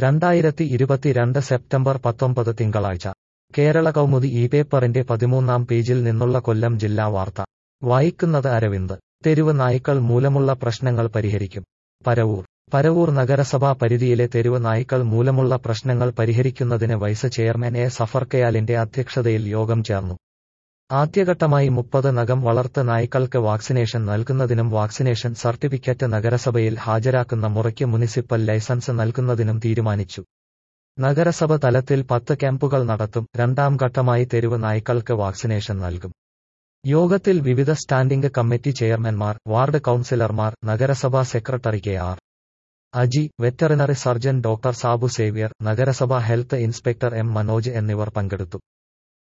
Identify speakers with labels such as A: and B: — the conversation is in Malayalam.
A: രണ്ടായിരത്തി ഇരുപത്തിരണ്ട് സെപ്റ്റംബർ പത്തൊമ്പത് തിങ്കളാഴ്ച കേരള കൗമുദി ഈ പേപ്പറിന്റെ പതിമൂന്നാം പേജിൽ നിന്നുള്ള കൊല്ലം ജില്ലാ വാർത്ത വായിക്കുന്നത് അരവിന്ദ് തെരുവ് നായ്ക്കൾ മൂലമുള്ള പ്രശ്നങ്ങൾ പരിഹരിക്കും പരവൂർ പരവൂർ നഗരസഭാ പരിധിയിലെ തെരുവ് നായ്ക്കൾ മൂലമുള്ള പ്രശ്നങ്ങൾ പരിഹരിക്കുന്നതിന് വൈസ് ചെയർമാൻ എ സഫർക്കയാലിന്റെ അധ്യക്ഷതയിൽ യോഗം ചേർന്നു ആദ്യഘട്ടമായി മുപ്പത് നഖം വളർത്ത് നായ്ക്കൾക്ക് വാക്സിനേഷൻ നൽകുന്നതിനും വാക്സിനേഷൻ സർട്ടിഫിക്കറ്റ് നഗരസഭയിൽ ഹാജരാക്കുന്ന മുറയ്ക്ക് മുനിസിപ്പൽ ലൈസൻസ് നൽകുന്നതിനും തീരുമാനിച്ചു നഗരസഭ തലത്തിൽ പത്ത് ക്യാമ്പുകൾ നടത്തും രണ്ടാം ഘട്ടമായി തെരുവ് നായ്ക്കൾക്ക് വാക്സിനേഷൻ നൽകും യോഗത്തിൽ വിവിധ സ്റ്റാൻഡിംഗ് കമ്മിറ്റി ചെയർമാൻമാർ വാർഡ് കൌൺസിലർമാർ നഗരസഭാ secretary K R Aji veterinary surgeon doctor Sabu Xavier നഗരസഭാ ഹെൽത്ത് ഇൻസ്പെക്ടർ എം മനോജ് എന്നിവർ പങ്കെടുത്തു